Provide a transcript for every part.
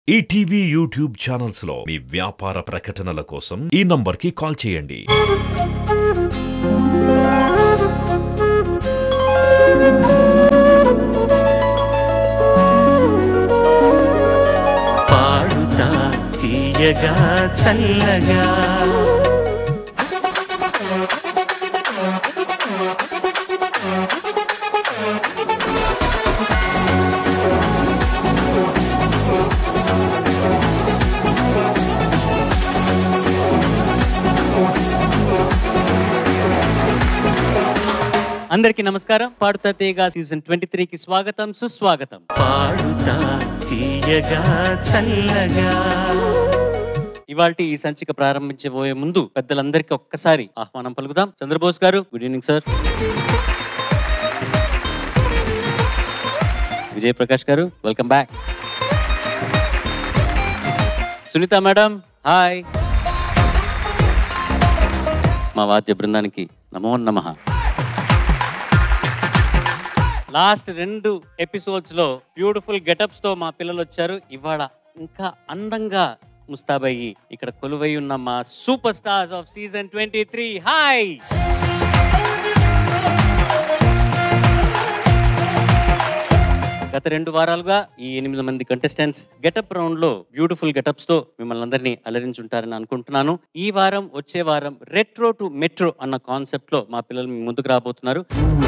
ETV YouTube channels లో మీ వ్యాపార ప్రకటనల కోసం ఈ నంబర్కి కాల్ చేయండి పాడుతా తీయగా చల్లగా అందరికీ నమస్కారం పాడుతా తీగ సీజన్ ట్వంటీ త్రీకి స్వాగతం సుస్వాగతం పాడుతా తీయగా చల్లగా ఇవాళ ఈ సంచిక ప్రారంభించబోయే ముందు పెద్దలందరికీ ఒక్కసారి ఆహ్వానం పలుకుదాం Chandrabose garu good evening sir Vijay Prakash garu welcome back Sunitha madam hi మా వాద్య బృందానికి నమో నమః లాస్ట్ రెండు ఎపిసోడ్స్ లో బ్యూటిఫుల్ గెటప్స్ తో మా పిల్లలు వచ్చారు ఇవాళ ఇంకా అందంగా ముస్తాబయ్యి ఇక్కడ కొలువై ఉన్న మా super stars of season twenty three hi గత రెండు వారాలుగా ఈ ఎనిమిది మంది కంటెస్టెంట్స్ గెటప్ రౌండ్ లో బ్యూటిఫుల్ గెటప్స్ తో మిమ్మల్ని అందరినీ అలరించుంటారని అనుకుంటున్నాను ఈ వారం వచ్చే వారం రెట్రో టు మెట్రో అన్న కాన్సెప్ట్ లో మా పిల్లలు మీ ముందుకు రాబోతున్నారు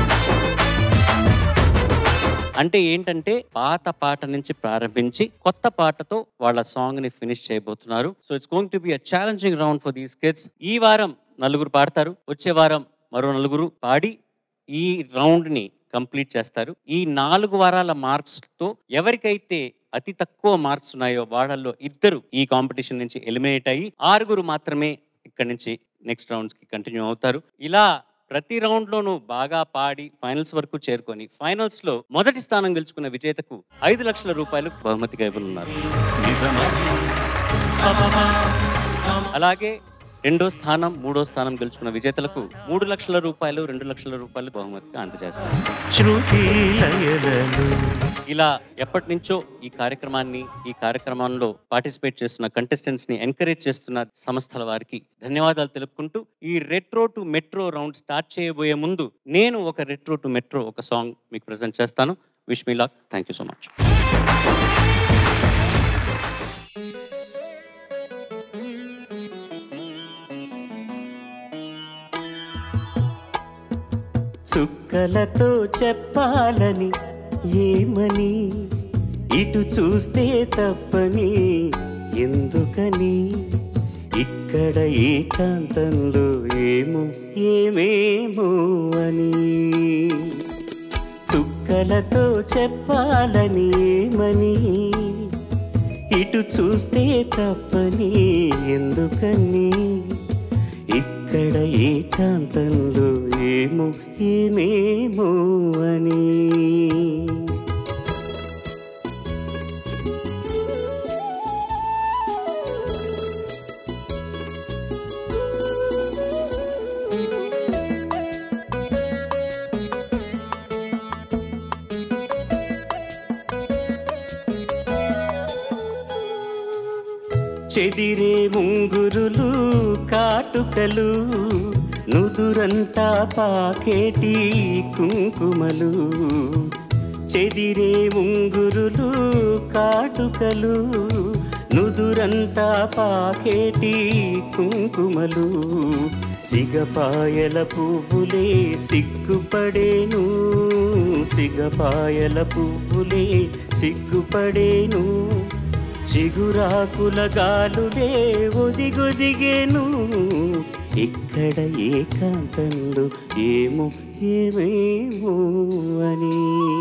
అంటే ఏంటంటే పాత పాట నుంచి ప్రారంభించి కొత్త పాటతో వాళ్ళ సాంగ్ ని ఫినిష్ చేయబోతున్నారు so it's going to be a challenging round for these kids ఈ వారం నలుగురు పాడతారు వచ్చే వారం మరో నలుగురు పాడి ఈ రౌండ్ ని కంప్లీట్ చేస్తారు ఈ నాలుగు వారాల మార్క్స్ తో ఎవరికైతే అతి తక్కువ మార్క్స్ ఉన్నాయో వాళ్ళల్లో ఇద్దరు ఈ కాంపిటీషన్ నుంచి ఎలిమినేట్ అయ్యి ఆరుగురు మాత్రమే ఇక్కడ నుంచి నెక్స్ట్ రౌండ్స్ కి కంటిన్యూ అవుతారు ఇలా ప్రతి రౌండ్ లోనూ బాగా పాడి ఫైనల్స్ వరకు చేరుకొని ఫైనల్స్ లో మొదటి స్థానం గెలుచుకున్న విజేతకు ఐదు లక్షల రూపాయలు బహుమతిగా ఇవ్వనున్నారు అలాగే రెండో స్థానం మూడో స్థానం గెలుచుకున్న విజేతలకు మూడు లక్షల రూపాయలు రెండు లక్షల రూపాయలు బహుమతిగా అందజేస్తారు శృతి లయలలో ఇలా ఎప్పటి నుంచో ఈ కార్యక్రమాన్ని ఈ కార్యక్రమంలో పార్టిసిపేట్ చేస్తున్న కంటెస్టెంట్స్ ని ఎంకరేజ్ చేస్తున్న సంస్థల వారికి ధన్యవాదాలు తెలుపుకుంటూ ఈ retro to metro round start చేయబోయే ముందు నేను ఒక రెట్రో టు మెట్రో ఒక సాంగ్ మీకు ప్రజెంట్ చేస్తాను wish me luck thank you so much చుక్కలతో చెప్పాలని ఏమని ఇటు చూస్తే తప్పని ఎందుకని ఇక్కడ ఏకాంతంలో ఏమో ఏమేమో అని చుక్కలతో చెప్పాలని ఏమని ఇటు చూస్తే తప్పని ఎందుకని ఇక్కడ ఏకాంతంలో ఏమో ఏమేమో అని చెదిరే ముంగురులు కాటుకలు నుదురంతా పాకేటి కుంకుమలు చెదిరే ముంగురులు కాటుకలు నుదురంతా పాకేటి కుంకుమలు సిగపాయల పువ్వులే సిగ్గుపడేను సిగపాయల పువ్వులే సిగ్గుపడేను చిగురాకుల గాలులే ఒదిగొదిగేను ఇక్కడ ఏకాంతంలో ఏమో ఏమేమో అని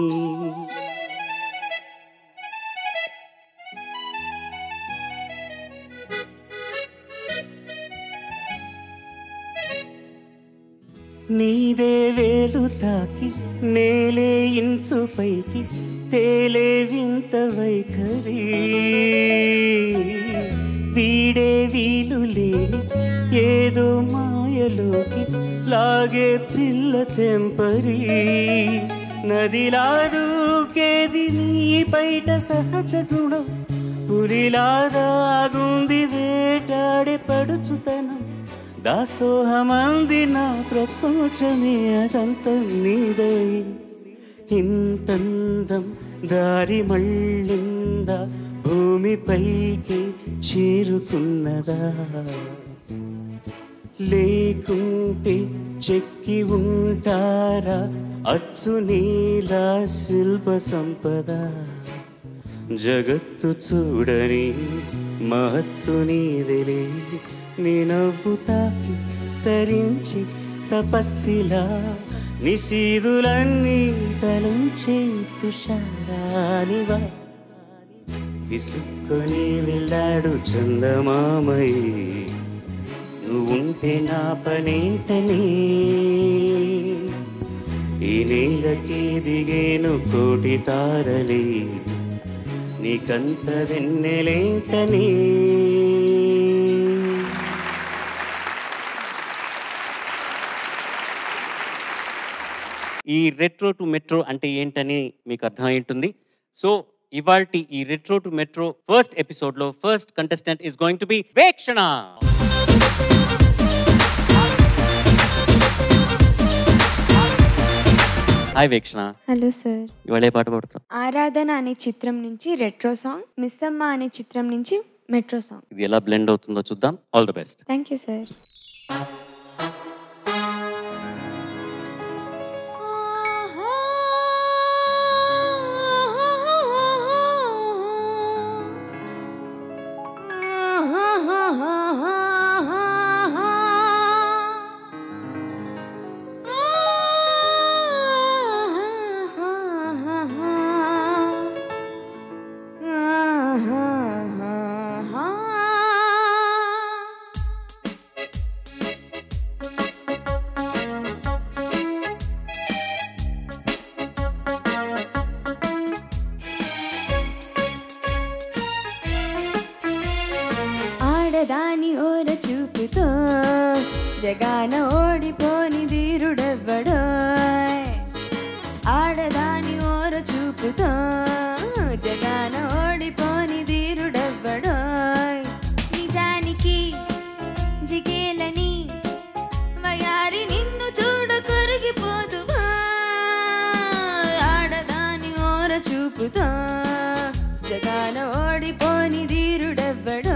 నీదే వేలు తాకి నేలే ఇంచు పైకి తేలే వింత వైఖరి వీడే వీలు లేని ఏదో మాయలోకి లాగే పిల్ల తెంపరి నదిలా దూకేది నీ బయట సహజ గుణం పులిలాదాగుంది వేటాడే పడుచుతనం దాసోహమంది నా ప్రపంచమే అదంత నీదై ఇంతందం దారి మళ్ళిందా భూమిపైకి చేరుకున్నదా లేకుంటే చెక్కి ఉంటారా అచ్చు నీలా శిల్ప సంపద జగత్తు చూడని మహత్తు నీదిలే నీ నవ్వు తాకి తరించి తపస్సిలా నిశీదులన్నీ తలుంచే తుషారానివా విసుక్కొని వెళ్ళాడు చందమామయ్య నువ్వుంటే నా పనేంటనే ఈ నేలకి దిగేను కోటి తారలే నీకంత వెన్నెలేంటనే ఈ రెట్రో టు మెట్రో అంటే ఏంటని మీకు అర్థమై ఉంటుంది సో ఇవాల్టి ఈ retro to metro first episode లో first contestant is going to be Veekshana hi Veekshana hello sir ఇవాళ ఏ పాట పాడుతాం ఆరాధన అనే చిత్రం నుంచి రెట్రో సాంగ్ మిస్సమ్మ అనే చిత్రం నుంచి మెట్రో సాంగ్ ఇది ఎలా బ్లెండ్ అవుతుందో చూద్దాం all the best thank you sir ఆడదాని ఓర చూపుతో జగాన ఓడిపోని ధీరుడెవ్వడో ఆడదాని ఓర చూపుతో జగాన ఓడిపోని ధీరుడెవ్వడో నిజానికి జిగేలని వయారి నిన్ను చూడ కొరిగిపోదువా ఆడదాని ఓర చూపుతో జగాన ఓడిపోని ధీరుడెవ్వడో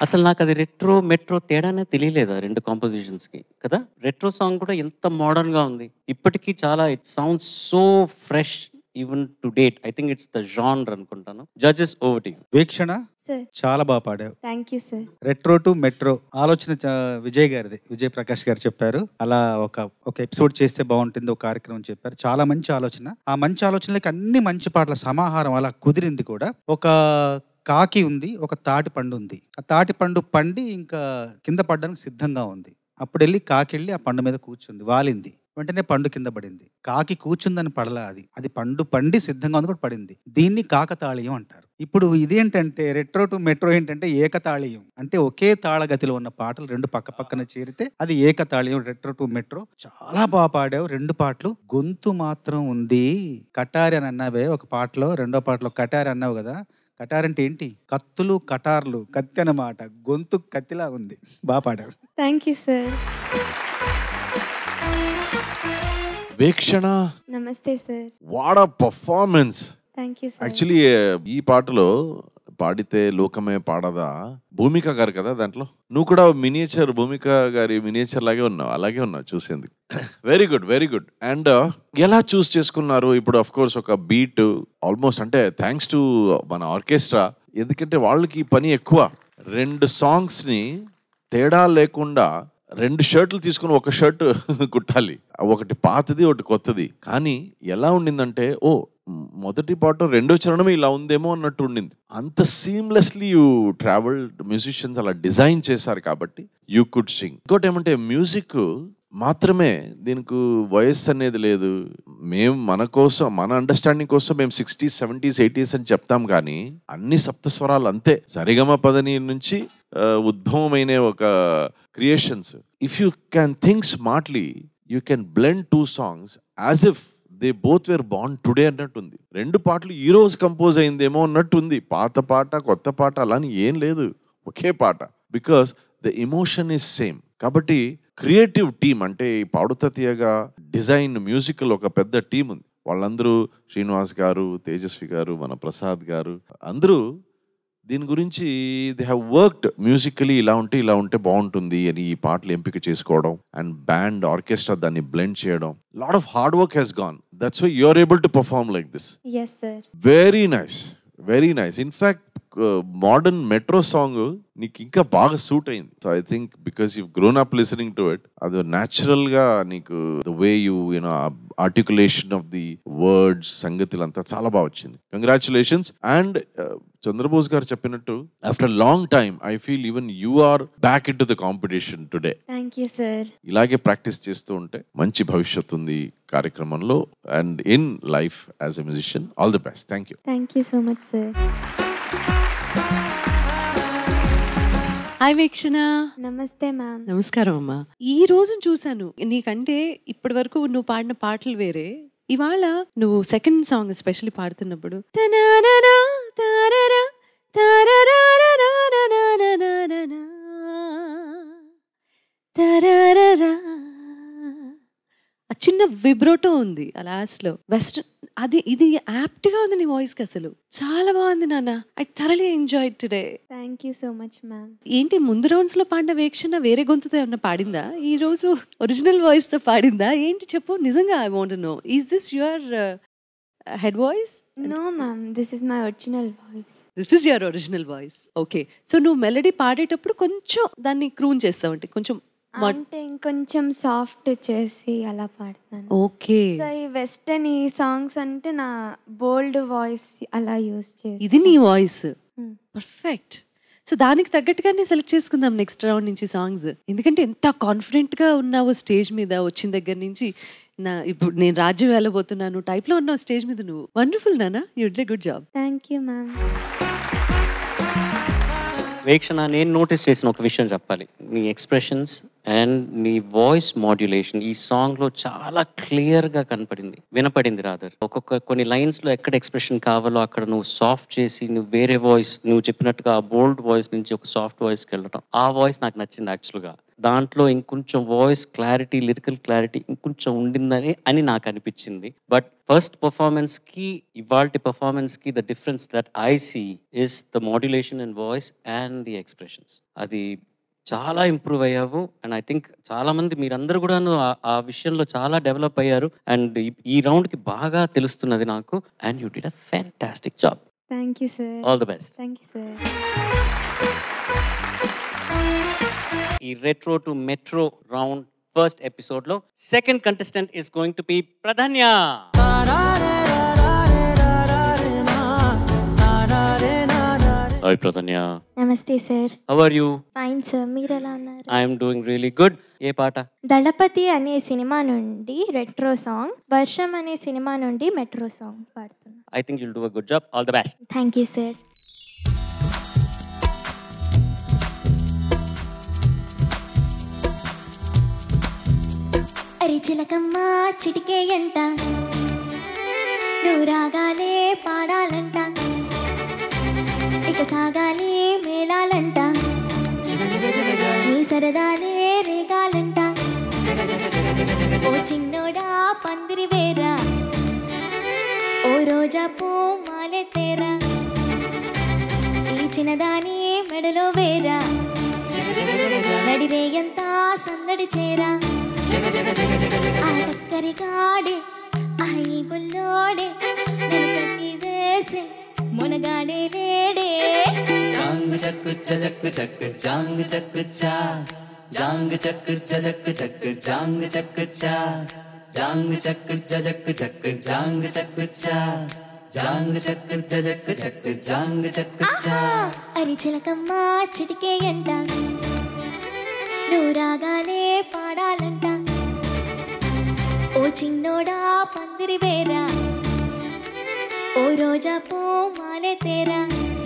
అసలు నాకు అది రెట్రో మెట్రో తేడానే తెలియలేదు ఆ రెండు కాంపోజిషన్స్ కి కదా రెట్రో సాంగ్ కూడా ఎంత మోడర్న్ గా ఉంది ఇప్పటికీ చాలా it sounds so fresh even to date I think it's the genre అనుకుంటాను judges over to Veekshana sir చాలా బాగా పాడావు thank you sir retro to metro ఆలోచన చ- విజయ్ గారిది విజయ్ ప్రకాష్ గారు చెప్పారు అలా ఒక ఒక ఎపిసోడ్ చేస్తే బాగుంటుంది ఒక కార్యక్రమం చెప్పారు చాలా మంచి ఆలోచన ఆ మంచి ఆలోచనలకి అన్ని మంచి పాటల సమాహారం అలా కుదిరింది కూడా ఒక కాకి ఉంది ఒక తాటి పండు ఉంది ఆ తాటి పండు పండి ఇంకా కింద పడడానికి సిద్ధంగా ఉంది అప్పుడు వెళ్ళి కాకి వెళ్ళి ఆ పండు మీద కూర్చుంది వాలింది వెంటనే పండు కింద పడింది కాకి కూర్చుందని పడలా అది అది పండు పండి సిద్ధంగా ఉంది కూడా పడింది దీన్ని కాకతాళీయం అంటారు ఇప్పుడు ఇదేంటంటే రెట్రో టు మెట్రో ఏంటంటే ఏకతాళీయం అంటే ఒకే తాళగతిలో ఉన్న పాటలు రెండు పక్క పక్కన చేరితే అది ఏకతాళీయం రెట్రో టు మెట్రో చాలా బాగా పాడావు రెండు పాటలు గొంతు మాత్రం ఉంది కటారి అని అన్నావే ఒక పాటలో రెండో పాటలో కటారి అన్నావు కదా కటార్ అంటే ఏంటి కత్తులు కటార్లు కత్తి అన్నమాట గొంతు కత్తిలా ఉంది బాగా పాడావు థ్యాంక్ యూ సార్ వీక్షణ నమస్తే సార్ వాడ performance thank you sir actually ఈ పాటలో పాడితే లోకమే పాడదా భూమిక గారు కదా దాంట్లో నువ్వు కూడా మినియేచర్ భూమిక గారి మినియేచర్ లాగే ఉన్నావు అలాగే ఉన్నావు చూసేందుకు very good very good and ఎలా చూస్ చేసుకున్నారు ఇప్పుడు అఫ్ కోర్స్ ఒక బీట్ ఆల్మోస్ట్ అంటే థ్యాంక్స్ టు మన ఆర్కెస్ట్రా ఎందుకంటే వాళ్ళకి ఈ పని ఎక్కువ రెండు సాంగ్స్ని తేడా లేకుండా రెండు షర్ట్లు తీసుకుని ఒక షర్ట్ కుట్టాలి ఒకటి పాతది ఒకటి కొత్తది కానీ ఎలా ఉండిందంటే ఓ మ్, మొదటి పాట రెండో చరణమే ఇలా ఉందేమో అన్నట్టు ఉండింది అంత సీమ్లెస్లీ యూ ట్రావెల్ మ్యూజిషియన్స్ అలా డిజైన్ చేశారు కాబట్టి యూ కుడ్ సింగ్ ఇంకోటి ఏమంటే మ్యూజిక్ మాత్రమే దీనికి వయస్సు అనేది లేదు మేము మన కోసం మన అండర్స్టాండింగ్ కోసం మేము సిక్స్టీస్ సెవెంటీస్ ఎయిటీస్ అని చెప్తాం కానీ అన్ని సప్తస్వరాలు అంతే సరిగమ పదని నుంచి ఆ, ఉద్భవమైన ఒక creations if you can think smartly you can blend two songs as if they both were bond today అన్నట్టుంది రెండు పాటలు ఈ రోజు కంపోజ్ అయిందేమో అన్నట్టుంది పాత పాట కొత్త పాట అలా అని ఏం లేదు ఒకే పాట because the emotion is same కాబట్టి క్రియేటివ్ టీమ్ అంటే ఈ పాడుత తీయగా డిజైన్ మ్యూజికల్ ఒక పెద్ద టీం ఉంది వాళ్ళందరూ శ్రీనివాస్ గారు తేజస్వి గారు మన ప్రసాద్ గారు అందరూ దీని గురించి దే హ్యావ్ వర్క్డ్ మ్యూజికలీ ఇలా ఉంటే ఇలా ఉంటే బాగుంటుంది అని ఈ పాటలు ఎంపిక చేసుకోవడం అండ్ బ్యాండ్ ఆర్కెస్ట్రా దాన్ని బ్లెండ్ చేయడం lot of hard work has gone that's why you are able to perform like this yes sir very nice very nice in fact modern metro song నీకు ఇంకా బాగా సూట్ అయింది so I think because you grown up listening to it అది natural గా నీకు the way you you know articulation of the words సంగతులు అంతా చాలా బాగా వచ్చింది కంగ్రాచులేషన్స్ అండ్ చంద్రబోస్ గారు చెప్పినట్టు after long time I feel even you are back in to the competition today thank you sir ఇలాగే ప్రాక్టీస్ చేస్తూ ఉంటే మంచి భవిష్యత్తు ఉంది ఈ కార్యక్రమంలో and in life as a musician all the best thank you thank you so much sir hi Veekshana నమస్తే ma'am నమస్కారం అమ్మా ఈ రోజు చూశాను నీకంటే ఇప్పటి వరకు నువ్వు పాడిన పాటలు వేరే ఇవాళ నువ్వు సెకండ్ సాంగ్ ఎస్పెషల్లీ పాడుతున్నప్పుడు తనాననా, తారరా, తారరారరారరారరారరా, తరారరా. ఆ చిన్న విబ్రోటో ఉంది ఆ లాస్ట్ లో వెస్టర్న్ అది ఇది యాప్ట్ గా ఉంది నీ వాయిస్ కి అసలు చాలా బాగుంది నాన్న I thoroughly enjoy today thank you so much ma'am ఏంటి ముందు రౌండ్స్ లో పాడిన వీక్షణ వేరే గొంతుతో ఏమన్నా పాడిందా ఈ రోజు ఒరిజినల్ వాయిస్ తో పాడిందా ఏంటి చెప్పు నిజంగా I want know is this your head voice no ma'am this is my original voice this is your original voice okay so నువ్వు మెలడీ పాడేటప్పుడు కొంచెం దాన్ని క్రూన్ చేస్తావు అంటే కొంచెం అంటే ఇంకొంచెం సాఫ్ట్ చేసి అలా పాడతాను ఓకే సో ఈ వెస్టర్న్ ఈ సాంగ్స్ అంటే నా బోల్డ్ వాయిస్ అలా యూస్ చేసి ఇది నీ వాయిస్ Hmm. పర్ఫెక్ట్ సో దానికి తగ్గట్టుగానే సెలెక్ట్ చేసుకుందాం నెక్స్ట్ రౌండ్ నుంచి సాంగ్స్ ఎందుకంటే ఎంత కాన్ఫిడెంట్ గా ఉన్నావు స్టేజ్ మీద వచ్చిన దగ్గర నుంచి నా ఇప్పుడు నేను రాజ్యం వెళ్ళబోతున్నాను టైప్ లో ఉన్నావు స్టేజ్ మీద నువ్వు వండర్ఫుల్ నానా you did good job thank you ma'am Veekshana నేను నోటీస్ చేసిన ఒక విషయం చెప్పాలి నీ ఎక్స్ప్రెషన్స్ అండ్ నీ వాయిస్ మాడ్యులేషన్ ఈ సాంగ్ లో చాలా క్లియర్ గా కనపడింది వినపడింది రాదర్ ఒక్కొక్క కొన్ని లైన్స్ లో ఎక్కడ ఎక్స్ప్రెషన్ కావాలో అక్కడ నువ్వు సాఫ్ట్ చేసి నువ్వు వేరే వాయిస్ నువ్వు చెప్పినట్టుగా బోల్డ్ వాయిస్ నుంచి ఒక సాఫ్ట్ వాయిస్కి వెళ్ళడం ఆ వాయిస్ నాకు నచ్చింది యాక్చువల్గా దాంట్లో ఇంకొంచెం వాయిస్ క్లారిటీ లిరికల్ క్లారిటీ ఇంకొంచెం ఉండిందని అని నాకు అనిపించింది బట్ ఫస్ట్ పర్ఫార్మెన్స్ కి ఇవాల్టి పర్ఫార్మెన్స్ కి the difference that I see is the modulation in voice and the expressions అది చాలా ఇంప్రూవ్ అయ్యావు అండ్ ఐ థింక్ చాలా మంది మీరందరూ కూడాను ఆ- ఆ విషయంలో చాలా డెవలప్ అయ్యారు అండ్ ఈ రౌండ్ కి బాగా తెలుస్తున్నది నాకు and you did a fantastic job thank you sir all the best thank you sir ఈ retro to metro round first episode లో second contestant is going to be Pradhanya hi Pradhanya నమస్తే sir how are you fine sir మీరు ఎలా ఉన్నారు I'm doing really good ఏ పాట దళపతి అనే సినిమా నుండి రెట్రో సాంగ్ వర్షం అనే సినిమా నుండి మెట్రో సాంగ్ పాడుతున్నా I think you'll do a good job all the best thank you sir అరి చిలకమ్మ చిటికే అంట నువ్వు రాగాలే పాడాలంట ఇక సాగాలి మేళాలంట నీ సరదాలే రేగాలంట ఓ చిన్నోడా పందిరి వేరా ఓ రోజా పూ మాలె తేరా ఈ చిన్నదాని మెడలో వేరా నడిరేయంత సందడి చేరా ఆ టక్కరి గాడే ఆ ఈ బుల్లోడే నన్ను కట్టి వేసే మునగాడే లేడే జాంగ్ చక్ చక్ చక్ జాంగ్ చక్ చా జాంగ్ చక్ చక్ చక్ జాంగ్ చక్ చా జాంగ్ చక్ చక్ చక్ జాంగ్ చక్ చా జాంగ్ చక్ చక్ చక్ జాంగ్ చక్ చా ఆహా! అరి చిలకమ్మ చిటికే అంట నువ్వు రాగానే పాడాలంట ఓ చిన్నోడా పందిరి వేరా ఓ రోజా పూ మాలె తేరా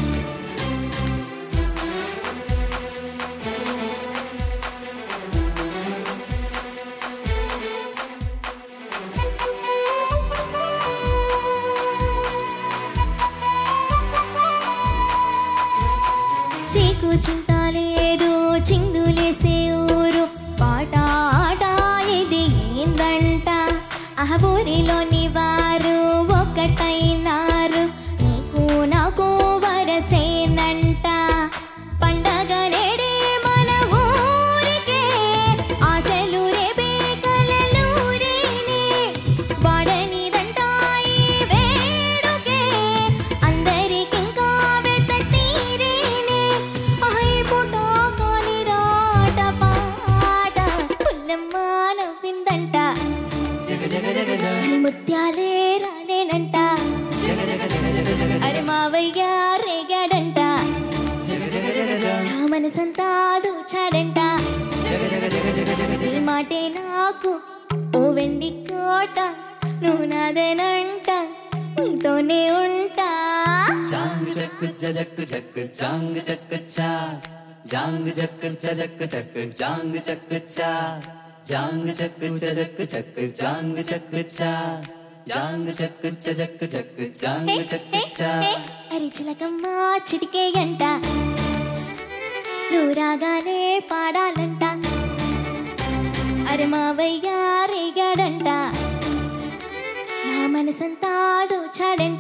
చీకు చింత లేదు చిందులేసే ఊరు పాట ఆట ఇది ఏందంట ఆ ఊరిలోని వారు ఒకటైనారు నీకు నాకు వరసేనంట పండగ నేడే మన ఊరికే ఆశలు రేపే కలలూరేనే వాడనిదంట ఈ వేడుకే అందరికింకా వెత తీరేనే ఐ పుట కాని రాట పాట పుల్లమ్మ నవ్విందంట అని ముత్యాలే రాలేనంట అరే మావయ్య రేగాడంట నా మనసంతా దోచాడంట ఈ మాటే నాకు ఓ వెండి కోట నువ్వు నాదేనంట నీతోనే ఉంటా జాంగ్ చక్ చక్ చక్ జాంగ్ చక్ చా జాంగ్ చక్ చక్ చక్ జాంగ్ చక్ చా జాంగ్ చక్ చక్ చక్ జాంగ్ చక్ చా జాంగ్ చక్ చక్ చక్ జాంగ్ చక్ చా అరి చిలకమ్మ చిటికే అంట నువ్వు రాగానే పాడాలంట అరే మావయ్య రేగాడంట నా మనసంతా దోచాడంట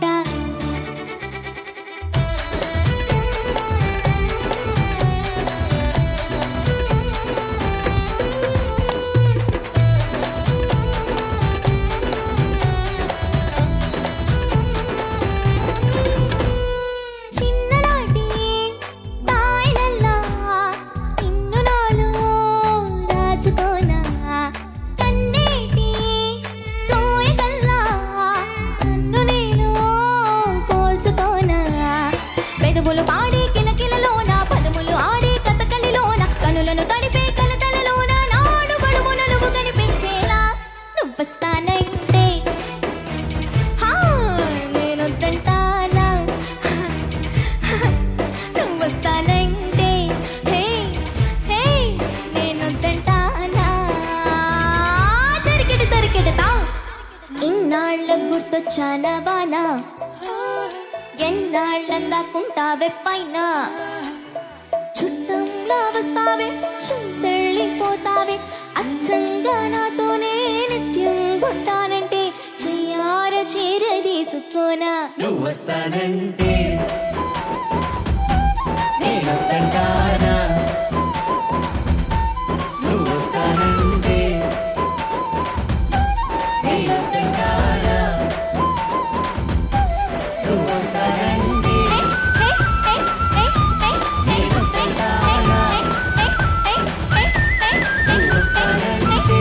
చిన్ననాటి తాయిలల్లా నిన్ను నాలో రాజుకోనా కన్నేటి సోయగల్లా నన్ను నేను పోల్చుకోనా పెదవులు పాడి కిలకిలలోన పదములు ఆడి కథకలిలోన కనులను తడిపే కలతలలోన నాడు బడుమున నువ్వు కనిపించేలా నువ్వస్తానంటే హా, నేనొద్దంటానా నువ్వొస్తానంటే హే హే నేనొద్దంటానా తరికెడు తరికెడతా ఇన్నాళ్ళ గుర్తొచ్చానా బానా ఎన్నాళ్ళందాకుంటావే పైన చుట్టంలా వస్తావే చూసెళ్ళి వెళ్ళిపోతావే అచ్చంగా నాతోనే నిత్యం ఉంటానంటే చెయ్యార చీర తీసుకోనా నువ్వు వస్తానంటే నేనొద్దంటానా నువ్వు వస్తానంటే నేనొద్దంటానా నువ్వు వస్తానంటే నువ్వు వస్తానంటే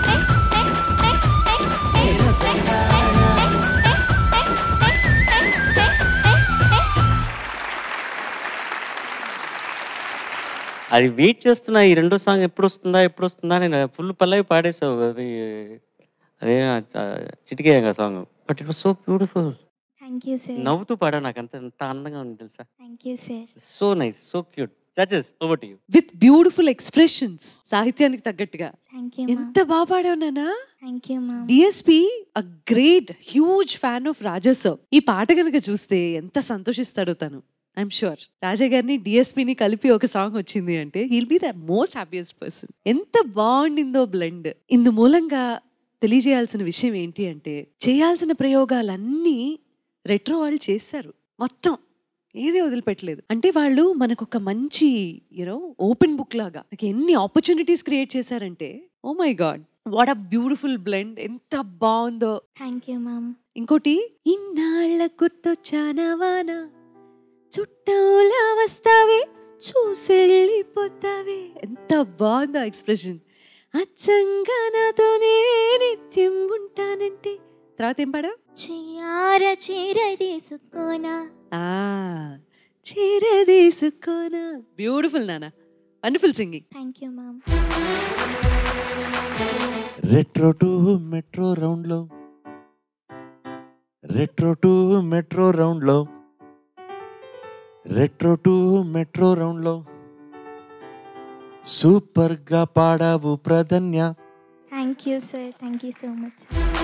అది వెయిట్ చేస్తున్నా ఈ రెండో సాంగ్ ఎప్పుడు వస్తుందా ఎప్పుడు వస్తుందా నేను ఫుల్ పల్లవి పాడేసావు అది అదే చిటికేయంగా song but it was so beautiful thank you sir నవ్వుతూ పాడా నాకు అంత ఎంత అందంగా ఉంది తెలుసా thank you sir so nice so cute judges over to you with beautiful expressions సాహిత్యానికి తగ్గట్టుగా థ్యాంక్ యూ ఎంత బాగా పాడావు నానా thank you ma'am DSP a great huge fan of Raja sir ఈ పాట కనుక చూస్తే ఎంత సంతోషిస్తాడో తను ఐఎమ్ షూర్ రాజా గారిని డిఎస్పిని కలిపి ఒక సాంగ్ వచ్చింది అంటే he'll be the most happiest person ఎంత బాగుండిందో బ్లెండ్ ఇందు మూలంగా తెలియజేయాల్సిన విషయం ఏంటి అంటే చేయాల్సిన ప్రయోగాలన్నీ రెట్రో వాళ్ళు చేశారు మొత్తం ఏది వదిలిపెట్టలేదు అంటే వాళ్ళు మనకు ఒక మంచి యూనో ఓపెన్ బుక్ లాగా నాకు ఎన్ని ఆపర్చునిటీస్ క్రియేట్ చేశారంటే oh my god what a beautiful blend ఎంత బాగుందో థ్యాంక్ యూ మ్యామ్ ఇంకోటి ఇన్నాళ్ళ గుర్తొచ్చానవానా చుట్టంలా వస్తావే చూసెళ్ళిపోతావే ఎంత బాగుందో ఎక్స్ప్రెషన్ అచ్చంగా నాతోనే నిత్యం ఉంటానంటే తర్వాత ఏం పాడా చెయ్యార చీర తీసుకోనా ఆ చీర తీసుకోనా బ్యూటిఫుల్ నానా wonderful singing thank you ma'am retro to metro round లో రెట్రో టు మెట్రో రౌండ్ లో రెట్రో టు మెట్రో రౌండ్ లో సూపర్ గా పాడావు Pradhanya thank you sir thank you so much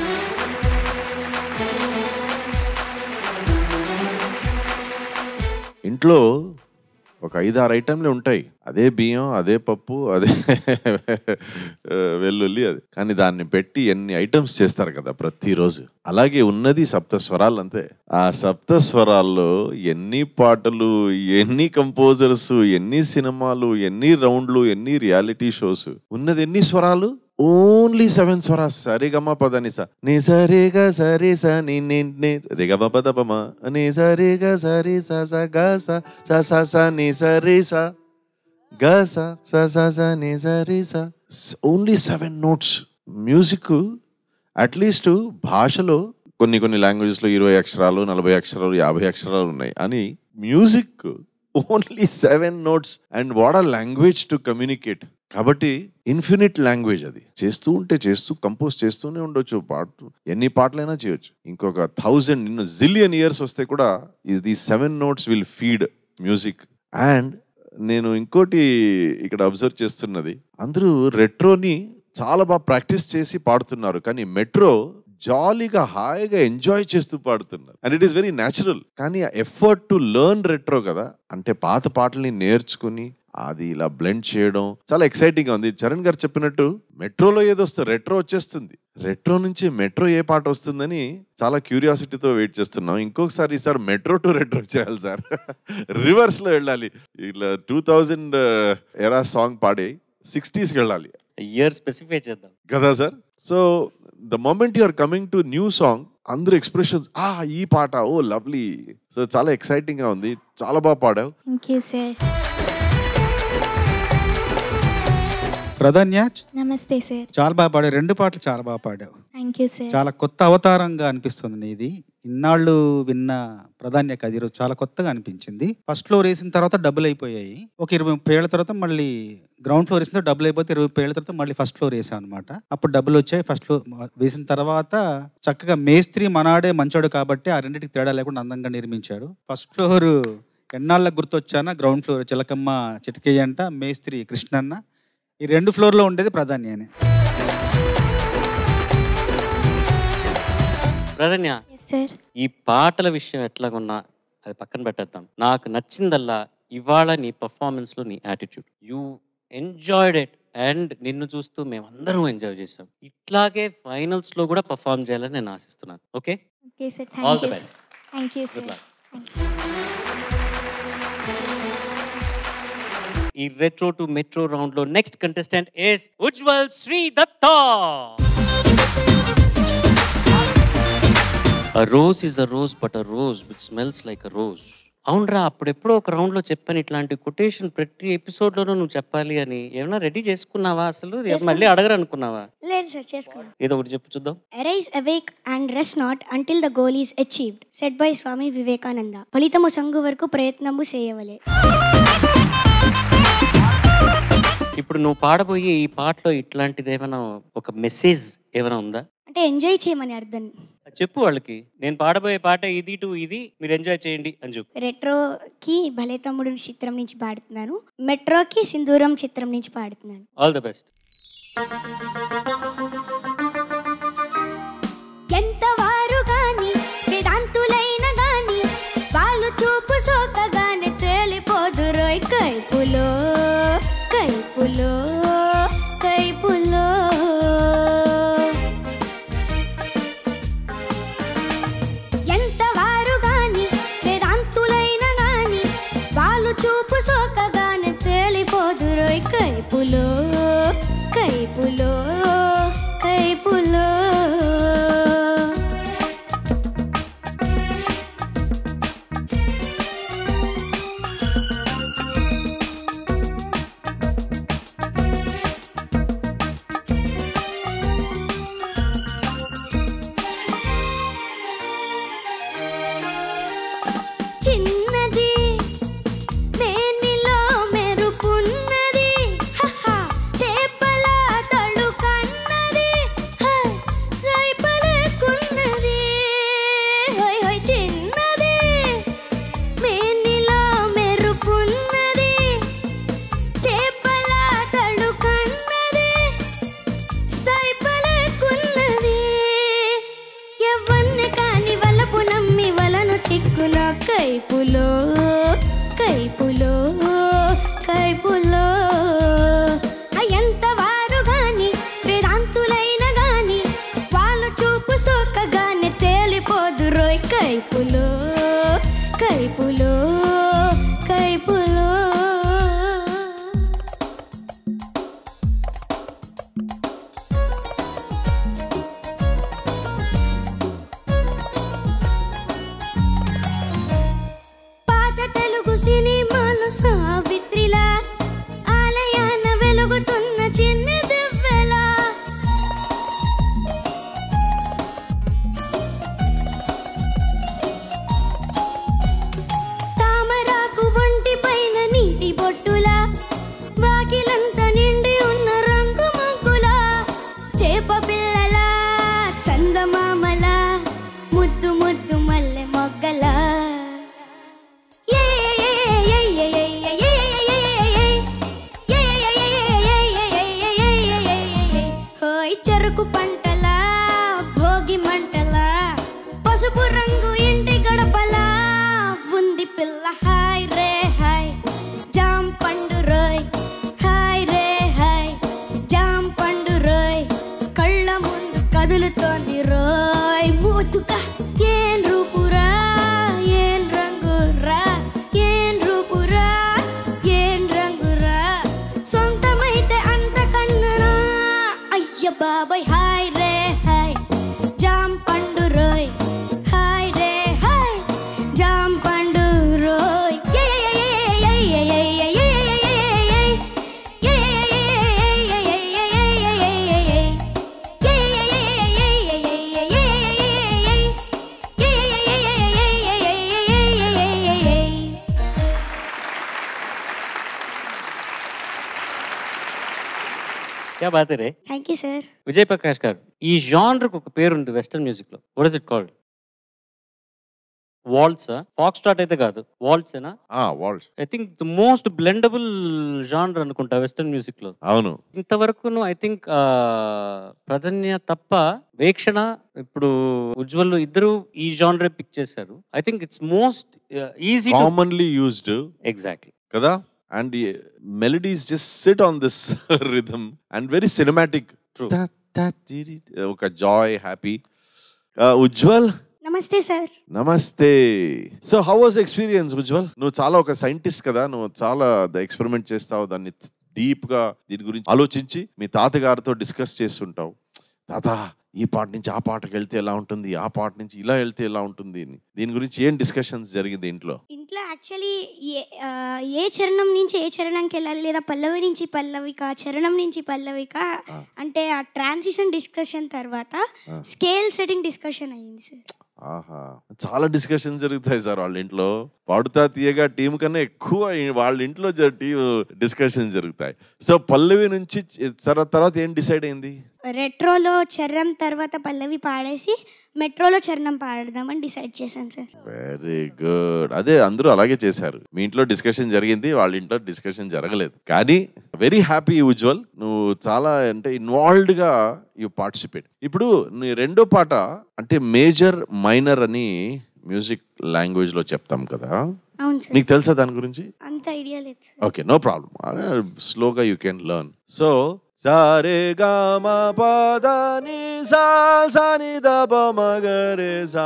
ఇంట్లో ఒక ఐదు ఆరు ఐటెంలు ఉంటాయి అదే బియ్యం అదే పప్పు అదే ఆ, వెల్లుల్లి అది కానీ దాన్ని పెట్టి ఎన్ని ఐటమ్స్ చేస్తారు కదా ప్రతిరోజు అలాగే ఉన్నది సప్త స్వరాలు అంతే ఆ సప్త స్వరాల్లో ఎన్ని పాటలు ఎన్ని కంపోజర్స్ ఎన్ని సినిమాలు ఎన్ని రౌండ్లు ఎన్ని రియాలిటీ షోస్ ఉన్నది ఎన్ని స్వరాలు ఓన్లీ సెవెన్ స్వరాస్ సరిగమ పద నిస ని సరిగా సరి స ని ని ని రిగమ పద పమ ని సరిగా సరి స స గ స స స స ని సరి స గ స స స స ని సరి స only seven notes music at least భాషలో కొన్ని కొన్ని లాంగ్వేజెస్లో ఇరవై అక్షరాలు నలభై అక్షరాలు యాభై అక్షరాలు ఉన్నాయి అని music only seven notes and what are language to communicate కాబట్టి ఇన్ఫినిట్ లాంగ్వేజ్ అది చేస్తూ ఉంటే చేస్తూ కంపోజ్ చేస్తూనే ఉండొచ్చు పాట ఎన్ని పాటలైనా చేయొచ్చు ఇంకొక థౌజండ్ ఇನ್ನು జిలియన్ ఇయర్స్ వస్తే కూడా ఇది the seven notes will feed music and నేను ఇంకోటి ఇక్కడ అబ్జర్వ్ చేస్తున్నది అందరూ రెట్రోని చాలా బాగా ప్రాక్టీస్ చేసి పాడుతున్నారు కానీ మెట్రో జాలీగా హాయిగా ఎంజాయ్ చేస్తూ పాడుతున్నారు and it is very natural కానీ ఆ ఎఫర్ట్ టు లెర్న్ రెట్రో కదా అంటే పాత పాటల్ని నేర్చుకుని అది ఇలా బ్లెండ్ చేయడం చాలా ఎక్సైటింగ్ గా ఉంది చరణ్ గారు చెప్పినట్టు మెట్రోలో ఏదో వస్తుంది రెట్రో వచ్చేస్తుంది రెట్రో నుంచి మెట్రో ఏ పాట వస్తుందని చాలా క్యూరియాసిటీతో వెయిట్ చేస్తున్నాం ఇంకొకసారి ఈసారి మెట్రో టు రెట్రో చేయాలి సార్ రివర్స్ లో వెళ్ళాలి ఇట్లా టూ థౌజండ్ ఎరా సాంగ్ పాడి సిక్స్టీస్కి వెళ్ళాలి ఇయర్ స్పెసిఫై చేద్దాం కదా sir so the moment you are coming to new song అందరు ఎక్స్ప్రెషన్స్ ఆ ఈ పాట ఓ లవ్లీ సో చాలా ఎక్సైటింగ్ గా ఉంది చాలా బాగా పాడావు థ్యాంక్ యూ సార్ ప్రధాన్య నమస్తే సార్ చాలా బాగా పాడావు రెండు పాటలు చాలా బాగా పాడావు థ్యాంక్ యూ సార్ చాలా కొత్త అవతారంగా అనిపిస్తుంది నీది ఇన్నాళ్ళు విన్న ప్రధాన్య కది ఈరోజు చాలా కొత్తగా అనిపించింది ఫస్ట్ ఫ్లోర్ వేసిన తర్వాత డబుల్ అయిపోయాయి ఒక ఇరవై ముప్పై ఏళ్ళ తర్వాత మళ్ళీ గ్రౌండ్ ఫ్లోర్ వేసిన తర్వాత డబుల్ అయిపోతే ఇరవై ముప్పై ఏళ్ళ తర్వాత మళ్ళీ ఫస్ట్ ఫ్లోర్ వేసాం అనమాట అప్పుడు డబ్బులు వచ్చాయి ఫస్ట్ ఫ్లోర్ వేసిన తర్వాత చక్కగా మేస్త్రి మనాడే మంచోడు కాబట్టి ఆ రెండింటికి తేడా లేకుండా అందంగా నిర్మించాడు ఫస్ట్ ఫ్లోర్ ఎన్నాళ్ళకు గుర్తొచ్చానా గ్రౌండ్ ఫ్లోర్ చిలకమ్మ చిటికయ్య అంట మేస్త్రి కృష్ణన్న ఈ రెండు ఫ్లోర్లో ఉండేది ప్రధాన్యనే ప్రధన్య ఎస్ సార్ ఈ పాటల విషయం ఎట్లాగున్నా అది పక్కన పెట్టేద్దాం నాకు నచ్చిందల్లా ఇవాళ నీ performance లో నీ attitude you enjoyed it and నిన్ను చూస్తూ మేమందరం ఎంజాయ్ చేసాం ఇట్లాగే ఫైనల్స్ లో కూడా పర్ఫామ్ చేయాలని నేను ఆశిస్తున్నాను okay okay sir All thank the you best. Sir thank you Good sir luck. ఈ రెట్రో టు మెట్రో రౌండ్ లో next contestant is Ujwal Shri Datta A rose is a rose, but a rose which smells like a rose. అవునరా అప్పుడెప్పుడో ఒక round లో చెప్పాను ఇట్లాంటి quotation ప్రతి episode లోనూ నువ్వు చెప్పాలి అని ఏమైనా రెడీ చేసుకున్నావా అసలు మళ్ళీ అడగరు అనుకున్నావా లేదు సార్ చేసుకున్నాం ఏదో ఒకటి చెప్పు చూద్దాం arise awake and rest not until the goal is achieved said by Swami Vivekananda ఫలితము సంగు వరకు ప్రయత్నము చేయవలే ఇప్పుడు నువ్వు పాడబోయే ఈ పాటలో ఇట్లాంటిది ఏమైనా ఒక మెసేజ్ ఏమైనా ఉందా అంటే ఎంజాయ్ చేయమని అర్థం చెప్పు వాళ్ళకి నేను పాడబోయే పాట ఇది టు ఇది మీరు ఎంజాయ్ చేయండి అని చెప్పు రెట్రోకి భలే తమ్ముడు చిత్రం నుంచి పాడుతున్నాను మెట్రోకి సింధూరం చిత్రం నుంచి పాడుతున్నాను ఆల్ ద బెస్ట్ ఎంత వారు గాని వేదాంతులైన గాని వాళ్ళు చూపు సోకగానే తేలిపోదురోయ్ కైపులో కైపులో కైపులో ఎంత వారు గాని వేదాంతులైన గాని వాళ్ళు చూపు సోకగానే తేలిపోదురోయ్ కైపులో కైపులో కైపులో చిన్నది మేనిలో మెరుపున్నది హహ, చేపల తళుకన్నది హ, సైపలేకున్నది హోయ్ హోయ్ చిన్నది మేనిలో మెరుపున్నది చేపల తళుకన్నది సైపలేకున్నది ఎవన్ని కాని వలపు నమ్మి వలను చిక్కున కైపులో కైపులో కైపులో ఎంత వారు గాని వేదాంతులైన గాని వాళ్ళ చూపు సోకగానే తేలిపోదు రోయ్ కైపులో కైపులో కైపులో పాత తెలుగు సినిమాలు సావిత్రిలా ఆలయాన వెలుగుతున్న చిన్న దివ్వెలా తామరాకు ఒంటి పైన నీటి బొట్టులా వాకిలంతా నిండి ఉన్న రంగు ముగ్గులా చేప పిల్లల చందమామల ముద్దు ముద్దు మల్లె మొగ్గలా హోయ్ చెరుకు పంటలా భోగి మంటలా పసుపు రంగు ఇంటి గడపలా ఉంది పిల్ల హాయ్ రే హాయ్ జామ్ పండు రోయ్ హాయ్ రే హాయ్ జామ్ పండు రోయ్ కళ్ళ ముందు కదులుతోంది రోయ్ మూతుగా ఏన్ రూపురా ఏన్ రంగురా ఏన్ రూపురా ఏన్ రంగురా సొంతమైతే అంత కన్నరా అయ్య బాబాయ్ హాయ్ రే హాయ్ జామ్ పండు రోయ్ హాయ్ రే హాయ్ జామ్ పండు రోయ్ క్యా బాత్ రే thank you sir Vijay Prakash garu ఈ జానర్కి ఒక పేరు ఉంది వెస్టర్న్ మ్యూజిక్ లో what is it called waltz foxtrot అయితే కాదు వాల్ట్స్ ఏనా waltz I think the most blendable genre అనుకుంటా వెస్టర్న్ మ్యూజిక్ లో అవును ఇంతవరకు ఐ థింక్ ప్రధన్య తప్ప వేక్షణ ఇప్పుడు ఉజ్వల్ ఇద్దరు ఈ జానరే పిక్ చేశారు I think it's most easy commonly used exactly కదా and melodies just sit on this rhythm and very cinematic True. ఒక జాయ్ హ్యాపీ ఉజ్వల్ నమస్తే సార్ నమస్తే so how was experience Ujwal నువ్వు చాలా ఒక సైంటిస్ట్ కదా నువ్వు చాలా ఎక్స్పెరిమెంట్ చేస్తావు దాన్ని డీప్ గా దీని గురించి ఆలోచించి మీ తాతగారితో డిస్కస్ చేస్తుంటావు తాత ఈ పాట నుంచి ఆ పాటకి వెళ్తే ఎలా ఉంటుంది ఆ పాట నుంచి ఇలా వెళ్తే ఎలా ఉంటుంది అని దీని గురించి ఏం డిస్కషన్స్ జరిగింది ఇంట్లో ఇంట్లో యాక్చువల్లీ ఏ ఆ, ఏ చరణం నుంచి ఏ చరణంకి వెళ్ళాలి లేదా పల్లవి నుంచి పల్లవిక చరణం నుంచి పల్లవిక ఆ. అంటే ఆ ట్రాన్సిషన్ డిస్కషన్ తర్వాత ఆ. స్కేల్ సెట్టింగ్ డిస్కషన్ అయ్యింది సార్ ఆహా చాలా డిస్కషన్స్ జరుగుతాయి సార్ వాళ్ళ ఇంట్లో పాడుతా తీయగా టీం కన్నా ఎక్కువ ఈ- వాళ్ళ ఇంట్లో టీం డిస్కషన్స్ జరుగుతాయి సో పల్లవి నుంచి తర్వాత తర్వాత ఏం డిసైడ్ అయింది రెట్రోలో చరణం తర్వాత పల్లవి పాడేసి మెట్రోలో చరణం పాడదామని డిసైడ్ చేశాను సార్ వెరీ గుడ్ అదే అందరూ అలాగే చేశారు మీ ఇంట్లో డిస్కషన్ జరిగింది వాళ్ళ ఇంట్లో డిస్కషన్ జరగలేదు కానీ వెరీ హ్యాపీ ఉజ్వల్ నువ్వు చాలా అంటే ఇన్వాల్వ్డ్ గా యు పార్టిసిపేట్ ఇప్పుడు నీ రెండో పాట అంటే మేజర్ మైనర్ అని మ్యూజిక్ లాంగ్వేజ్ లో చెప్తాం కదా అవును సార్ నీకు తెలుసా దాని గురించి అంత ఐడియా లేదు సార్ ఓకే నో ప్రాబ్లం స్లోగా యూ కెన్ లర్న్ సో సారే గామ పద ని సా సా ని ద ప మ గ రే సా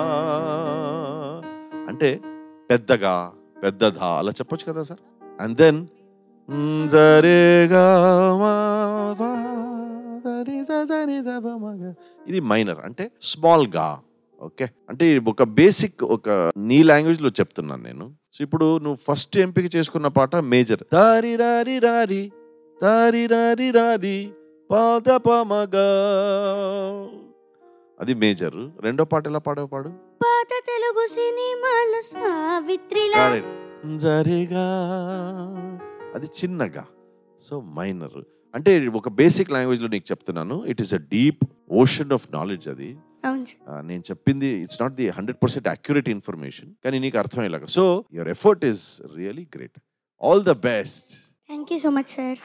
అంటే పెద్దగా పెద్దదా అలా చెప్పొచ్చు కదా సార్ అండ్ దెన్ జరే గామ ప ద ని సా సా ని ద ప మ గ ఇది మైనర్ అంటే స్మాల్ గా ఓకే అంటే ఒక బేసిక్ ఒక నీ లాంగ్వేజ్ లో చెప్తున్నాను నేను సో ఇప్పుడు నువ్వు ఫస్ట్ ఎంపిక చేసుకున్న పాట మేజర్ దారి రారి రారి దారి రారి రారి పాద పమగ అది మేజర్ రెండో పాట ఎలా పాడవు పాడు పాత తెలుగు సినిమాల సావిత్రిలా దారి జరిగా అది చిన్నగా సో మైనర్ అంటే ఒక బేసిక్ లాంగ్వేజ్ లో నీకు చెప్తున్నాను it is a deep ocean of knowledge అది అవును సార్ ఆ, నేను చెప్పింది it's not the hundred percent accurate information కానీ నీకు అర్థమయ్యేలాగా so your effort is really great all the best thank you so much sir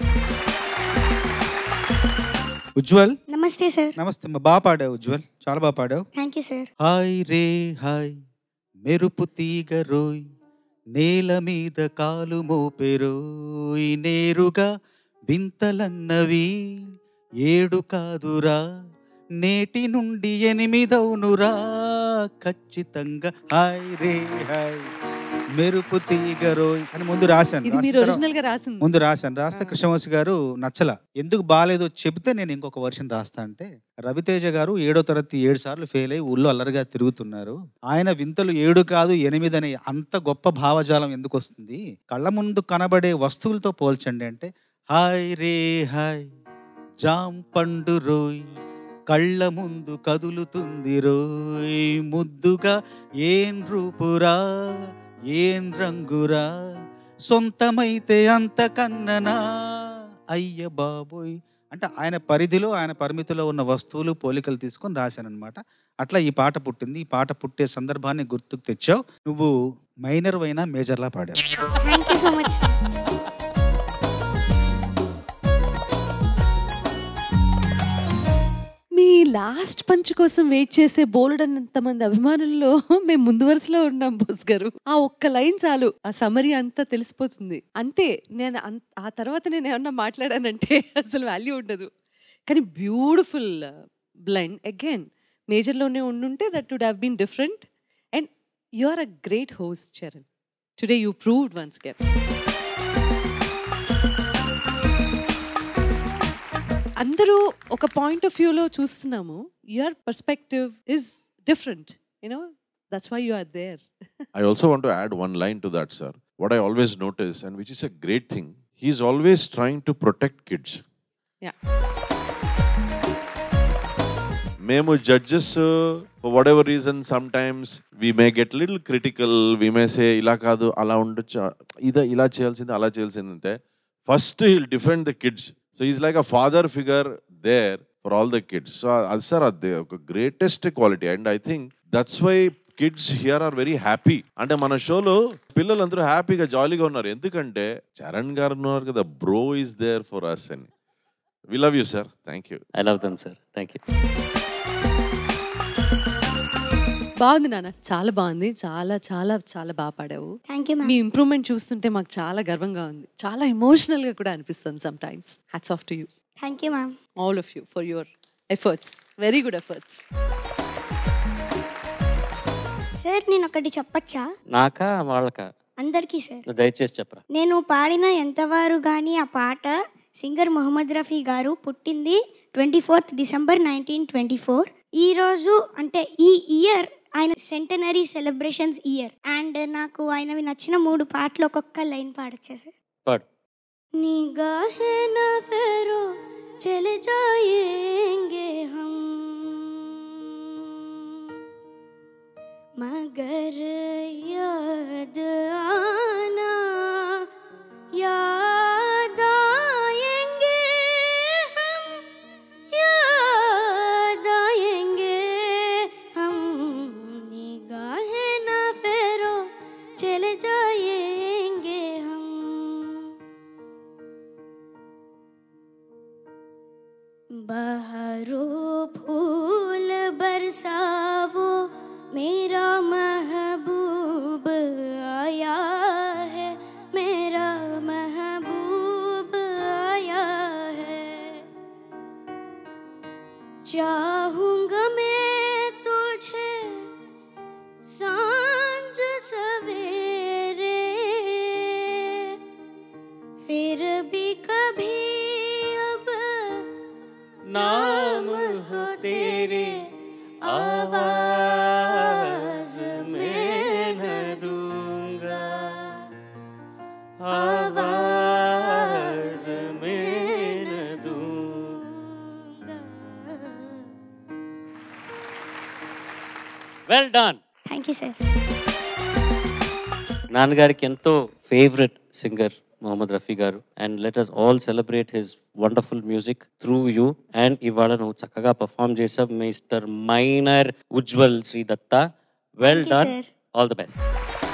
Ujwal నమస్తే సార్ నమస్తే అమ్మా. బాగా పాడావు ఉజ్వల్ చాలా బాగా పాడావు థ్యాంక్ యూ సార్ హాయ్ రే హాయ్ మెరుపు తీగ రోయ్ నేల మీద కాలు మోపెరోయ్ నేరుగా వింతలన్నవి ఏడు కాదురా నేటి నుండి ఎనిమిదవునురా ఖచ్చితంగా హాయ్ రే హాయ్ మెరుపు తీగ రోయ్ అని ముందు రాశాను ఇది మీరు రాసిన తర్వాత- ఒరిజినల్ గా రాసింది ముందు రాశాను రాస్తే ఆ. కృష్ణవంశి గారు నచ్చల ఎందుకు బాగాలేదో చెబితే నేను ఇంకొక వర్షన్ రాస్తా అంటే రవితేజ గారు ఏడో తరగతి ఏడు సార్లు ఫెయిల్ అయ్యి ఊళ్ళో అల్లరిగా తిరుగుతున్నారు ఆయన వింతలు ఏడు కాదు ఎనిమిది అనే అంత గొప్ప భావజాలం ఎందుకు వస్తుంది కళ్ళ ముందు కనబడే వస్తువులతో పోల్చండి అంటే హాయ్ రే హాయ్ జాం పండు రోయ్ కళ్ళ ముందు కదులుతుంది రోయ్ ముద్దుగా ఏం రూపురా ఏం రంగురా సొంతమైతే అంతకన్ననా అయ్య బాబోయ్ అంటే ఆయన పరిధిలో ఆయన పరిమితిలో ఉన్న వస్తువులు పోలికలు తీసుకొని రాశానన్నమాట అట్లా ఈ పాట పుట్టింది ఈ పాట పుట్టే సందర్భాన్ని గుర్తుకు తెచ్చావు నువ్వు మైనర్ అయినా మేజర్లా పాడావు thank you so much sir మీ లాస్ట్ పంచ్ కోసం వెయిట్ చేసే బోలెడన్నంత మంది అభిమానుల్లో మేము ముందు వరుసలో ఉన్నాం బోస్ గారు ఆ ఒక్క లైన్ చాలు ఆ సమరీ అంతా తెలిసిపోతుంది అంతే నేను అన్- ఆ తర్వాత నేను ఏమన్నా మాట్లాడానంటే అసలు వాల్యూ ఉండదు కానీ బ్యూటిఫుల్ బ్లైండ్ అగైన్ మేజర్లోనే ఉండుంటే that would have been different and you are a great host Charan today you proved once get అందరూ ఒక పాయింట్ ఆఫ్ వ్యూలో చూస్తున్నాము your perspective is different you know that's why you are there I also want to add one line to that, sir. What I always notice, and which is a great thing, he's always trying to protect kids. Yeah. మేము judges whatever reason sometimes we may get little critical we may say ఇలా కాదు అలా ఉండొచ్చు ఇదా ఇలా చేయాల్సింది అలా చేయాల్సిందంటే first he'll defend the kids so is like a father figure there for all the kids so అది సార్ అది ఒక greatest quality and I think that's why kids here are very happy అంటే మన షోలో పిల్లలందరూ హ్యాపీగా జాలీగా ఉన్నారు ఎందుకంటే చరణ్ గారు ఉన్నారు కదా bro is there for us అని we love you sir thank you I love them sir thank you బాగుంది నాన్న చాలా బాగుంది చాలా చాలా చాలా బాగా పాడావు థ్యాంక్ యూ మీ మ్యామ్ ఇంప్రూవ్మెంట్ చూస్తుంటే మాకు చాలా గర్వంగా ఉంది చాలా ఎమోషనల్ గా కూడా అనిపిస్తుంది sometimes hats off to you thank you ma'am all of you for your efforts very good efforts sir నేను ఒకటి చెప్పచ్చా నాకా వాళ్ళకా అందరికీ సార్ దయచేసి చెప్పరా నేను పాడిన ఎంతవారు కానీ ఆ పాట సింగర్ మొహమ్మద్ రఫీ గారు పుట్టింది twenty fourth December nineteen twenty four ఈరోజు అంటే ఈ ఇయర్ ఆయన సెంటనరీ సెలబ్రేషన్స్ ఇయర్ అండ్ నాకు ఆయనవి నచ్చిన మూడు పాటలు ఒక్కొక్క లైన్ పాడొచ్చా సార్ పాడు निगाहें न फेरो चले जाएंगे हम मगर याद आना याद आएंगे हम याद आएंगे हम निगाहें न फेरो चले जाएंगे हम बहारो फूल बरसावो मेरा महबूब आया है मेरा महबूब आया है चाहूंगा मैं तुझे सांझ सवेरे फिर भी कभी अब नाम हो तेरे आवाज में न दूंगा आवाज में न दूंगा well done thank you sir నాన్నగారికి ఎంతో favourite singer Mohammed Rafi garu and let us all celebrate his wonderful music through you and ఇవాళ నువ్వు చక్కగా పర్ఫామ్ చేసావు mister minor Ujwal Shri Datta well Thank you, done sir. All the best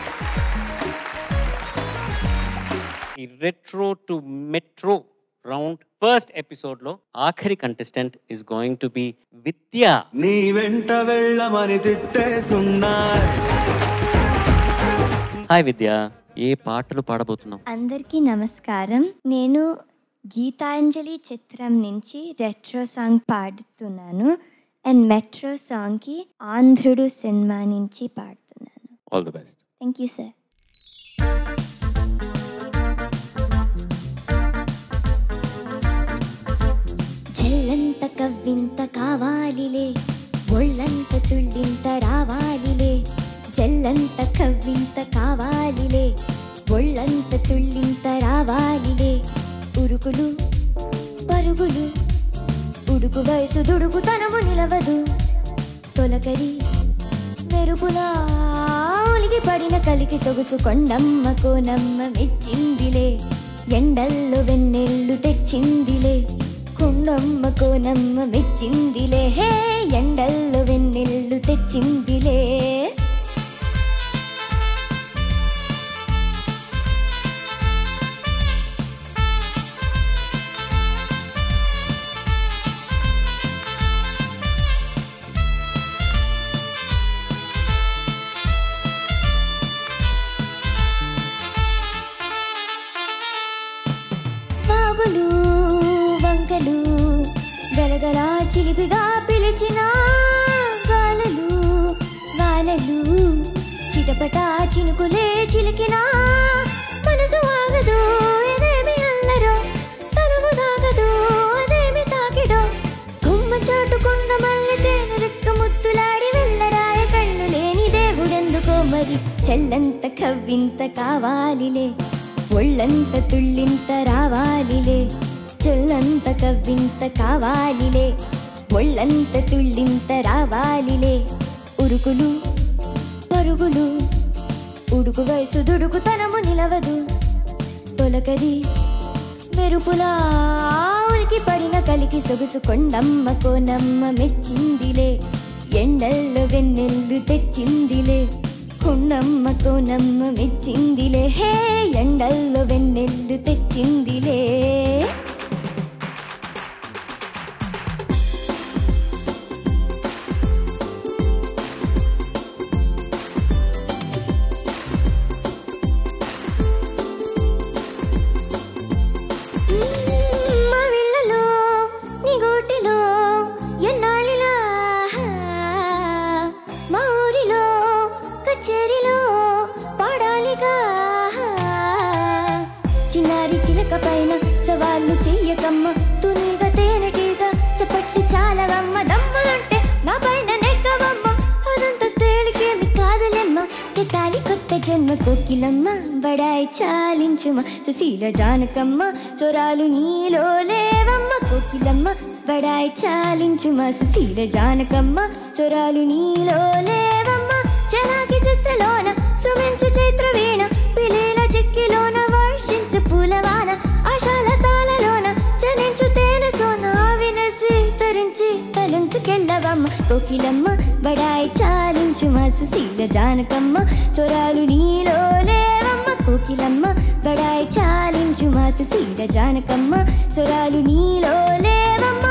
ఈ retro to metro round first episode లో ఆఖరి contestant is going to be Vidya నీ వెంట వెళ్ళమని తిట్టేస్తున్నా హాయ్ విద్య ఏ పాటలు పాడబోతున్నావు అందరికీ నమస్కారం నేను గీతాంజలి చిత్రం నుంచి రెట్రో సాంగ్ పాడుతున్నాను అండ్ మెట్రో సాంగ్కి ఆంధ్రుడు సినిమా నుంచి పాడుతున్నాను all the best thank you sir చెల్లంత కవ్వింత కావాలిలే ఒళ్ళంత తుళ్ళింత రావాలిలే చెల్లంత కవ్వింత కావాలిలే ఒళ్ళంత తుళ్ళింత రావాలిలే ఉరుకులు పరుగులు ఉడుకు వయసు దుడుకు తనము నిలవదు తొలకరి మెరుపులా ఒలిగి పడిన కలికి సొగుసు కొండమ్మ కోనమ్మ మెచ్చిందిలే ఎండల్లో వెన్నెల్లు తెచ్చిందిలే కొండమ్మ కోనమ్మ మెచ్చిందిలే హే ఎండల్లో వెన్నెల్లు తెచ్చిందిలే వాగులు వంకలు గలగల చిలిపిగా పిలిచిన గాలలు వానలు చిటపట చినుకులే చిలికిన మనసు ఆగదు ఎదేమి అల్లరో తనువు దాగదు అదేమి తాకిడో గుమ్మ చాటుకున్న మల్లె తేనె రెక్క ముత్తులాడి వెళ్ళరాయ కళ్ళు లేని దేవుడెందుకో మరి చెల్లంత కవ్వింత కావాలిలే ఒళ్ళంత తుళ్ళింత రావాలిలే చెల్లంత కవ్వింత కావాలిలే ఒళ్ళంత తుళ్ళింత రావాలిలే ఉరుకులు పరుగులు ఉడుకు వయసు దుడుకు తనము నిలవదు తొలకరి మెరుపులా ఉలికి పడిన కలికి సొగుసు కొండమ్మ కోనమ్మ మెచ్చిందిలే ఎండల్లో వెన్నెల్లు తెచ్చిందిలే కొండమ్మ కోనమ్మ మెచ్చిందిలే హే ఎండల్లో వెన్నెల్లు తెచ్చిందిలే లేవమ్మ కోకిలమ్మ బడాయి చాలించుమ సుశీల జానకమ్మ చొరాలు నీలో లేవమ్మ కోకిలమ్మ బడాయి చాలించుమ సుశీల జానకమ్మ చొరాలు నీలో లేవమ్మ చలాకి చిత్రలోన సుమించు చైత్ర వీణ పిలీల చిక్కిలోన వర్షించు పూలవాన ఆశాల తాళలోన చలించు తేనె సోన వినసి తరించి తలంచుకెళ్ళవమ్మ కోకిలమ్మ బడాయి చాలించు మా సుశీల జానకమ్మ చొరాలు నీలో లేవమ్మ కోకిలమ్మ బడాయి చాలించు మా సుశీల జానకమ్మ చొరాలు నీలో లేవమ్మ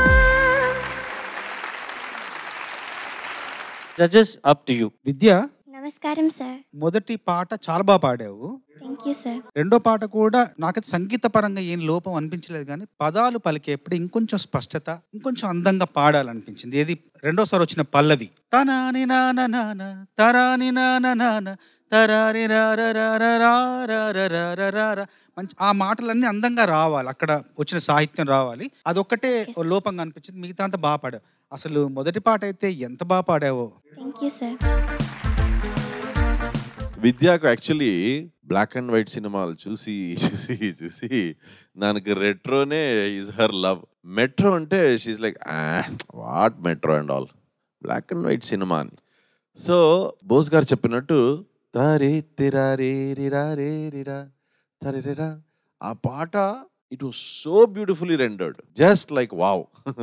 judges up to you Vidya నమస్కారం సార్ మొదటి పాట చాలా బాగా పాడావు థ్యాంక్ యూ సార్ రెండో పాట కూడా నాకైతే సంగీత పరంగా ఏం లోపం అనిపించలేదు కానీ పదాలు పలికేప్పుడు ఇంకొంచెం స్పష్టత ఇంకొంచెం అందంగా పాడాలనిపించింది ఏది రెండోసారి వచ్చిన పల్లవి తనాని నాన నాన తరాని నాన నాన తరారి రారరారరారరారరారరార. మంచి ఆ మాటలన్నీ అందంగా రావాలి అక్కడ వచ్చిన సాహిత్యం రావాలి అదొక్కటే ఓ లోపంగా అనిపించింది మిగతా అంతా బాగా పాడావు అసలు మొదటి పాట అయితే ఎంత బాగా పాడావో థ్యాంక్ యూ సార్ విద్యాకు యాక్చువల్లీ బ్లాక్ అండ్ వైట్ సినిమాలు చూసి చూసి చూసి నాకు రెట్రోనే ఈజ్ హర్ లవ్ మెట్రో అంటే she like what metro and all black and white cinema అని సో బోస్ గారు చెప్పినట్టు తరే తిరా రే రిరా రే రిరా తరే రిరా ఆ పాట it was so beautifully rendered just like wow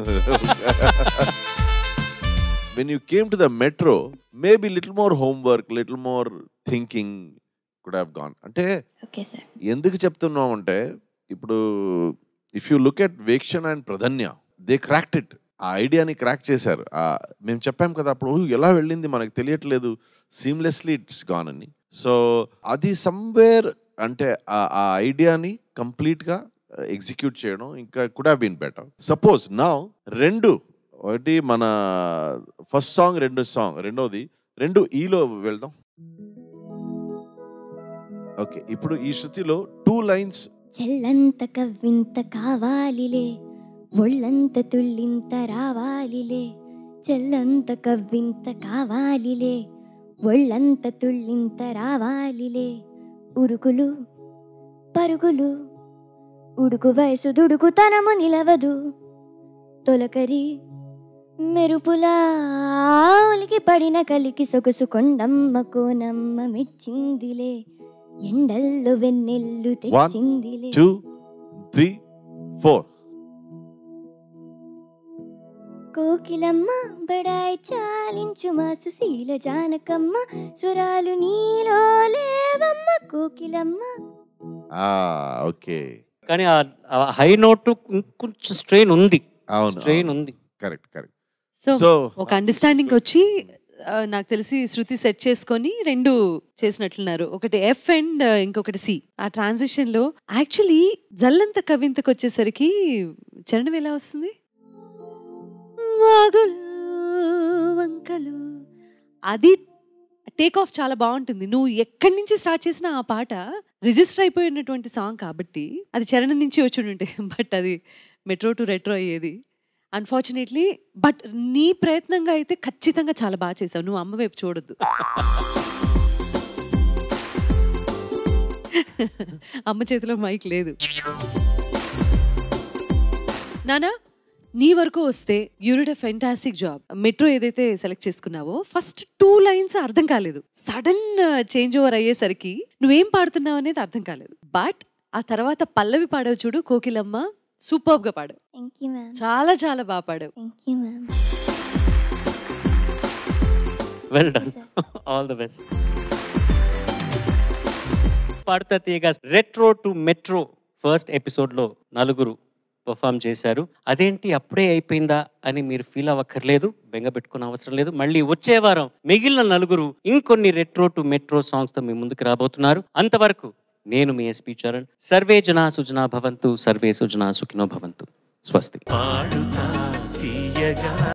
when you came to the metro, maybe little more homework, little more thinking could have gone. అంటే okay sir ఎందుకు చెప్తున్నాం అంటే ఇప్పుడు if you look at Vekshan and Pradhanya they cracked it ఆ ఐడియాని crack చేశారు ఆ, మేము చెప్పాం కదా అప్పుడు "ఓ, ఎలా వెళ్ళింది మనకు తెలియట్లేదు సీమ్లెస్లీ ఇట్స్ గాన్ అని సో అది సమ్వేర్ అంటే ఆ ఆ ఐడియాని కంప్లీట్గా ఎగ్జిక్యూట్ చేయడం ఇంకా could have been better suppose నా రెండు ఒకటి మన ఫస్ట్ సాంగ్ రెండు సాంగ్ రెండోది రెండు ఈలో వెళ్దాం ఓకే ఇప్పుడు ఈ శృతిలో టూ లైన్స్ చెల్లంత కవ్వింత కావాలిలే ఒళ్ళంత తుళ్ళింత రావాలిలే చెల్లంత కవ్వింత కావాలిలే ఒళ్ళంత తుళ్ళింత రావాలిలే ఉరుకులు పరుగులు ఉడుకు వయసు దుడుకుతనము నిలవదు తొలకరి మెరుపులా ఒలికి పడిన కలికి సొగసు కొండమ్మ కోనమ్మ మెచ్చిందిలే ఎండల్లో వెన్నెల్లు వన్ తెచ్చిందిలే టూ త్రీ ఫోర్ కోకిలమ్మ బడాయి చాలించు మా సుశీల జానకమ్మ స్వరాలు నీలో లేవమ్మ కోకిలమ్మ ఓకే కానీ ఆ హై నోట్ ఇంకొంచెం స్ట్రెయిన్ ఉంది అవును స్ట్రెయిన్ ఉంది కరెక్ట్ కరెక్ట్ సో సో ఒక అండర్స్టాండింగ్ వచ్చి ఆ, నాకు తెలిసి శృతి సెట్ చేసుకొని రెండు చేసినట్లున్నారు ఒకటి ఎఫ్ అండ్ ఇంకొకటి సి ఆ ట్రాన్సిషన్ లో యాక్చువల్లీ జల్లంత కవింతకు వచ్చేసరికి చరణం ఎలా వస్తుంది వాగులు వంకలు అది టేక్ ఆఫ్ చాలా బాగుంటుంది నువ్వు ఎక్కడి నుంచి స్టార్ట్ చేసినా ఆ పాట రిజిస్టర్ అయిపోయినటువంటి సాంగ్ కాబట్టి అది చరణం నుంచి వచ్చి ఉంటే బట్ అది మెట్రో టు రెట్రో అయ్యేది అన్ఫార్చునేట్లీ బట్ నీ ప్రయత్నంగా అయితే ఖచ్చితంగా చాలా బాగా చేసావు నువ్వు అమ్మ వైపు చూడొద్దు అమ్మ చేతిలో మైక్ లేదు నానా నీ వరకు వస్తే you did a fantastic job metro ఏదైతే సెలెక్ట్ చేసుకున్నావో ఫస్ట్ టూ లైన్స్ అర్థం కాలేదు సడన్ చేంజ్ ఓవర్ అయ్యేసరికి నువ్వేం పాడుతున్నావు అనేది అర్థం కాలేదు బట్ ఆ తర్వాత పల్లవి పాడవు చూడు కోకిలమ్మ సూపర్ గా పాడావు థ్యాంక్ యూ మ్యామ్ చాలా చాలా బాగా పాడావు thank you ma'am well done all the best Padutha Theeyaga retro to metro first ఎపిసోడ్లో నలుగురు పర్ఫామ్ చేశారు అదేంటి అప్పుడే అయిపోయిందా అని మీరు ఫీల్ అవ్వక్కర్లేదు బెంగ పెట్టుకున్న అవసరం లేదు మళ్ళీ వచ్చే వారం మిగిలిన నలుగురు ఇంకొన్ని రెట్రో టు మెట్రో సాంగ్స్తో మీ ముందుకు రాబోతున్నారు అంతవరకు నేను మీ ఎస్పి చరణ్ సర్వే జనా సుజనా భవంతు సర్వే సుజనా సుఖినో భవంతు స్వస్తి పాడుతా తీయగా